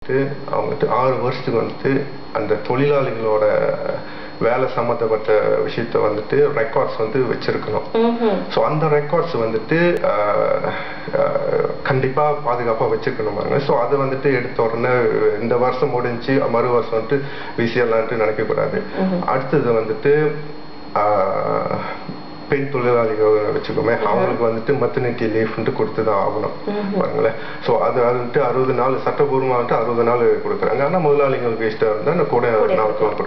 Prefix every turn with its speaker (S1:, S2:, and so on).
S1: அவங்ககிட்ட ஆறு வருஷத்துக்கு வந்துட்டு அந்த தொழிலாளிகளோட வேலை சம்மந்தப்பட்ட விஷயத்த வந்துட்டு ரெக்கார்ட்ஸ் வந்து வச்சிருக்கணும்
S2: ம்ஹும்.
S1: ஸோ அந்த ரெக்கார்ட்ஸ் வந்துட்டு ஆஹ், ஆஹ், கண்டிப்பா பாதுகாப்பா வச்சுக்கணுமாங்க ஸோ அது வந்துட்டு எடுத்த உடனே இந்த வருஷம் முடிஞ்சு மறு வருஷம் வந்துட்டு விசியலான்ட்டு நினைக்கக்கூடாது அடுத்தது வந்துட்டு ஆஹ், பெண் தொழிலாளிகள் வச்சுக்கோமே அவங்களுக்கு வந்துட்டு மத்தனிட்டி லீஃப்ன்ட்டு கொடுத்து தான் ஆகணும் பாருங்களேன் ஸோ அது அது வந்துட்டு அறுபது நாள் சட்டபூர்வமாக வந்துட்டு அறுபது நாள் கொடுக்குறாங்க ஆனால் முதலாளிங்களுக்கு இஷ்டம் இருந்தால் கூட
S2: கூட
S1: நாட்கள்